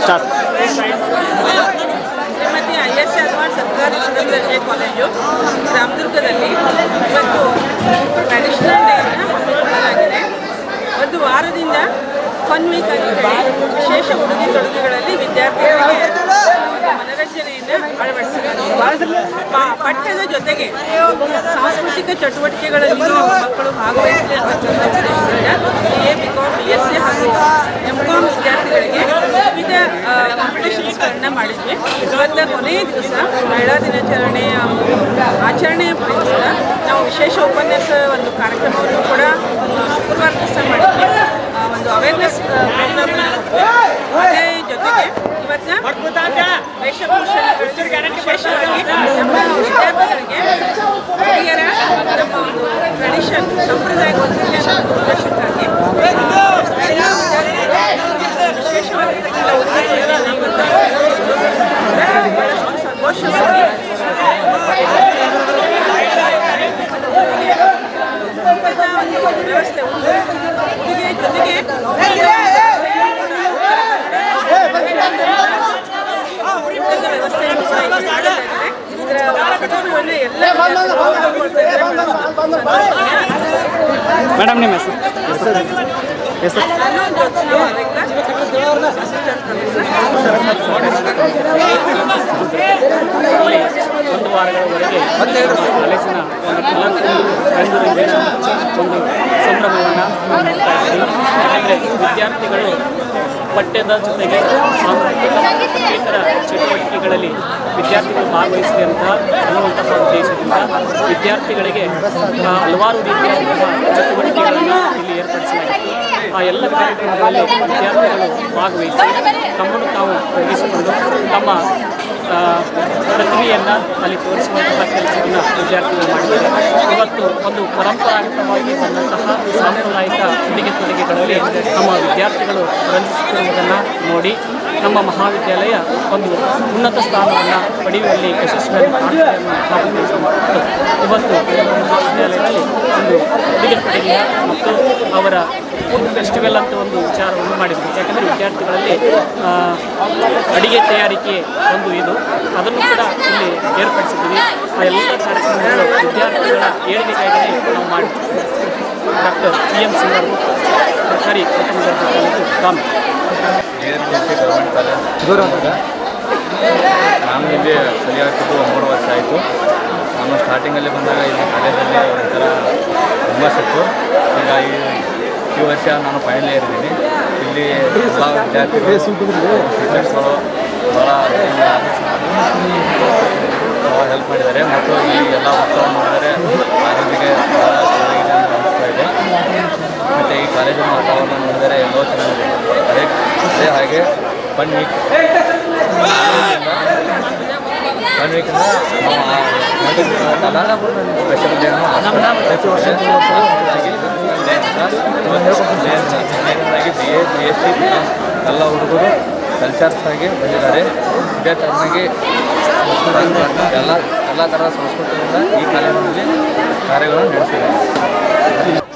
Start Shrimati I S Alwar ಸರ್ಕಾರಿ ಪ್ರಥಮ ದರ್ಜೆ ಕಾಲೇಜು ರಾಮದುರ್ಗದಲ್ಲಿ ಇವತ್ತು ಟ್ರೆಡಿಷನಲ್ ಡೇಯನ್ನು ಹಮ್ಮಿಕೊಳ್ಳಲಾಗಿದೆ ಒಂದು ವಾರದಿಂದ ಫನ್ ವೀಕ್ ಆಗಿ ಹೇಳಿ ವಿಶೇಷ ಉಡುಗೆ ತೊಡುಗೆಗಳಲ್ಲಿ ವಿದ್ಯಾರ್ಥಿಗಳಿಗೆ ಮನರಂಜನೆಯನ್ನು ಅಳವಡಿಸಲಾಗಿದೆ ಪ- ಪಠ್ಯದ ಜೊತೆಗೆ ಸಾಂಸ್ಕೃತಿಕ ಚಟುವಟಿಕೆಗಳಲ್ಲಿ ಮಕ್ಕಳು ಭಾಗವಹಿಸಲಿ ಅಂತಕ್ಕಂಥ ಉದ್ದೇಶದಿಂದ B A B com B S C ಹಾಗೂ ಎಂ ಕಾಮ್ ವಿದ್ಯಾರ್ಥಿಗಳಿಗೆ ವಿವಿಧ ಕಾಂಪಿಟೇಷನ್ಸ್ಗಳನ್ನ ಮಾಡಿದ್ವಿ ಇವತ್ತ ಕೊನೆಯ ದಿವಸ ಮಹಿಳಾ ದಿನಾಚರಣೆಯ ಆಚರಣೆಯ ಪ್ರಯುಕ್ತ ನಾವು ವಿಶೇಷ ಉಪನ್ಯಾಸ ಒಂದು ಕಾರ್ಯಕ್ರಮವನ್ನು ಕೂಡ ಆ, ಶುಕ್ರವಾರ ದಿವಸ ಮಾಡಿದ್ವಿ ಆ, ಒಂದು ಅವೇರ್ನೆಸ್ ಪ್ರೋಗ್ರಾಮ್ ಅದೇ ಜೊತೆಗೆ ಇವತ್ತ ವೇಷಭೂಷಣಗಳು ವಿಶೇಷವಾಗಿ ನಮ್ಮ ವಿದ್ಯಾರ್ಥಿಗಳಿಗೆ ಹುಡುಗಿಯರ ನಮ್ಮ ಒಂದು ಟ್ರೆಡಿಷನ್ ಸಂಪ್ರದಾಯ ಗೊತ್ತಿರಲಿ ಅನ್ನೋ ಉದ್ದೇಶಕ್ಕಾಗಿ ಎಲ್ಲ ವಿದ್ಯಾರ್ಥಿಗಳು ವಿಶೇಷವಾಗಿರ್ತಕ್ಕಂಥ ಉಡುಗೆಗಳನ್ನು ಇವತ್ತು ಬಹಳಷ್ಟು ಸಂತೋಷವಾಗಿ ಊಟದ ಒಂದು ವ್ಯವಸ್ಥೆ ಉಡುಗೆ ಜೊತೆಗೆ ಊಟದ ವ್ಯವಸ್ಥೆಯನ್ನು ಕೂಡ ಇಲ್ಲಿ ಮಾಡಲಾಗಿದೆ ಇದರ ಪ್ರತಿಫಲವನ್ನು ಎಲ್ಲ ವಿದ್ಯಾರ್ಥಿಗಳು ಪಡ್ಕೊಳ್ತಾ ಇದ್ದಾರೆ. ಮೇಡಮ್ ನಿಮ್ಮ ಹೆಸರು ಹೆಸರು ನಾನು ಜ್ಯೋತ್ಸ್ನಾ ವಾಲೆಕ್ಕ, assistant ಒಂದು ವಾರಗಳವರೆಗೆ ಕಾಲೇಜಿನ ಒಂದು ಕಲರ್ಫುಲ್ ರಂಗುರಂಗಿನ ಒಂದು ಸಂಭ್ರಮವನ್ನು ನೋಡ್ತಾ ಇದ್ದೀವಿ ಯಾಕಂದರೆ ವಿದ್ಯಾರ್ಥಿಗಳು ಪಠ್ಯದ ಜೊತೆಗೆ ಸಾಂಸ್ಕೃತಿಕ ಇತರ ಚಟುವಟಿಕೆಗಳಲ್ಲಿ ವಿದ್ಯಾರ್ಥಿಗಳು ಭಾಗವಹಿಸಲಿ ಅಂತ ಅನ್ನುವಂತಹ ಉದ್ದೇಶದಿಂದ ವಿದ್ಯಾರ್ಥಿಗಳಿಗೆ ಆ, ಹಲವಾರು ರೀತಿಯಾದಂತಹ ಚಟುವಟಿಕೆಗಳನ್ನು ಇಲ್ಲಿ ಏರ್ಪಡಿಸಲಾಗಿತ್ತು ಆ ಎಲ್ಲ ಕಾರ್ಯಕ್ರಮಗಳಲ್ಲಿ ವಿದ್ಯಾರ್ಥಿಗಳು ಭಾಗವಹಿಸಿ ತಮ್ಮನ್ನು ತಾವು ತೊಡಗಿಸಿಕೊಂಡು ತಮ್ಮ ಆ, ಪ್ರತಿಭೆಯನ್ನು ಅಲ್ಲಿ ತೋರಿಸುವಂತಹ ಕೆಲಸವನ್ನು ವಿದ್ಯಾರ್ಥಿಗಳು ಮಾಡಿದ್ದಾರೆ ಇವತ್ತು ಒಂದು ಪರಂಪರಾಗತವಾಗಿ ಬಂದಂತಹ ಸಾಂಪ್ರದಾಯಿಕ ಉಡುಗೆ ತೊಡುಗೆಗಳಲ್ಲಿ ನಮ್ಮ ವಿದ್ಯಾರ್ಥಿಗಳು ರಂಜಿಸುತ್ತಿರುವುದನ್ನು ನೋಡಿ ನಮ್ಮ ಮಹಾವಿದ್ಯಾಲಯ ಒಂದು ಉನ್ನತ ಸ್ಥಾನವನ್ನು ಪಡೆಯುವಲ್ಲಿ ಯಶಸ್ವಿಯಾಗಿ ಕಾಣ್ತದೆ ಅನ್ನುವಂತಹ ಉದ್ದೇಶವನ್ನು ಇವತ್ತು ನಮ್ಮ ಮಹಾವಿದ್ಯಾಲಯದಲ್ಲಿ ಒಂದು ಉಡುಗೆ ತೊಡುಗೆಯ ಮತ್ತು ಅವರ ಫುಡ್ ಫೆಸ್ಟಿವಲ್ ಅಂತ ಒಂದು ವಿಚಾರವನ್ನು ಮಾಡಿದ್ರು ಯಾಕಂದರೆ ವಿದ್ಯಾರ್ಥಿಗಳಲ್ಲಿ ಆ, ಅಡಿಗೆ ತಯಾರಿಕೆ ಒಂದು ಇದು ಅದನ್ನು ಕೂಡ ಇಲ್ಲಿ ಏರ್ಪಡಿಸಿದ್ದೀವಿ ಆ ಎಲ್ಲ ಕಾರ್ಯಕ್ರಮಗಳು ವಿದ್ಯಾರ್ಥಿಗಳ ಏಳಿಗೆಗಾಗಿ ನಾವು ಮಾಡಿದ್ದೀವಿ ಡಾಕ್ಟರ್ ಪಿ ಎಂ ಸಿಂಗರ್ ಸರ್ಕಾರಿ ಪ್ರಥಮ ದರ್ಜೆ ಕಾಲೇಜು ಗಾಮಿ ಎ ಗೌರ್ಮೆಂಟ್ ಕಾಲೇಜ್ ನಾನು ಇಲ್ಲಿ ಕಲಿಯಾಗ್ತಿದ್ದು ಮೂರು ವರ್ಷ ಆಯಿತು ನಾನು ಸ್ಟಾರ್ಟಿಂಗಲ್ಲಿ ಬಂದಾಗ ಇಲ್ಲಿ ಕಾಲೇಜಲ್ಲಿ ಒಂಥರ ಹುಮ್ಮಸ್ ಇತ್ತು ಈಗ ಈ ಈ ವರ್ಷ ನಾನು ಫೈನಲ್ ಇಯರ್ ಇದ್ದೀನಿ ಇಲ್ಲಿ ಎಲ್ಲ ವಿದ್ಯಾರ್ಥಿಗಳು ಟೀಚರ್ಸ್ಗಳು ಭಾಳ ಭಾಳ ಹೆಲ್ಪ್ ಮಾಡಿದ್ದಾರೆ ಮತ್ತು ಈ ಎಲ್ಲ ಉತ್ಸವ ಮಾಡಿದರೆ ಆರೋಗ್ಯಕ್ಕೆ ಭಾಳ ಚೆನ್ನಾಗಿದೆ ಅಂತ ಅನಿಸ್ತಾ ಇದೆ ಮತ್ತು ಈ ಕಾಲೇಜಿನ ವಾತಾವರಣ ನೋಡಿದರೆ ಎಲ್ಲೋ ಚೆನ್ನಾಗಿದೆ ಅದೇ ಅದೇ ಹಾಗೆ ಒನ್ ವೀಕ್ ಒನ್ ವೀಕಿಂದ ಸ್ಪೆಷಲ್ ಡೇನು B A B S C ಎಲ್ಲ ಹುಡುಗರು ಕಲ್ಚರ್ಸ್ ಆಗಿ ಬಂದಿದ್ದಾರೆ ಇದೇ ಚೆನ್ನಾಗಿ ಎಲ್ಲ ಎಲ್ಲ ಥರದ ಸಂಸ್ಕೃತಿಯಿಂದ ಈ ಕಾಲೇಜಿನಲ್ಲಿ ಕಾರ್ಯಗಳನ್ನು ನಡೆಸಿದ್ದಾರೆ